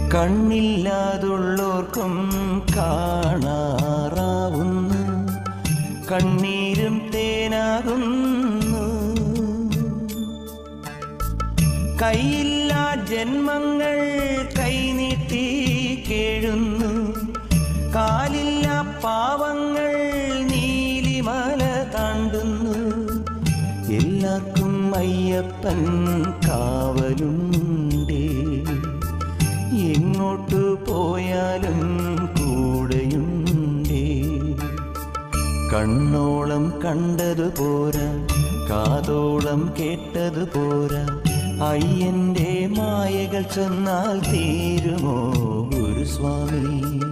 കണ്ണില്ലാതുള്ളോർക്കും കാണാറാവുന്നു കണ്ണീരും തേനാകുന്നു കയ്യില്ലാ ജന്മങ്ങൾ കൈനീട്ടി കേഴുന്നു കാലില്ല പാവങ്ങൾ നീലിമല താണ്ടുന്നു എല്ലാവർക്കും അയ്യപ്പൻ കാവലുണ്ടേ എങ്ങോട്ടു പോയാലും കൂടെയുണ്ടേ കണ്ണോളം കണ്ടതു പോരാ കാതോളം കേട്ടതു പോരാ അയ്യന്റെ മായകൾ ചെന്നാൽ തീരുമോ ഒരു സ്വാമി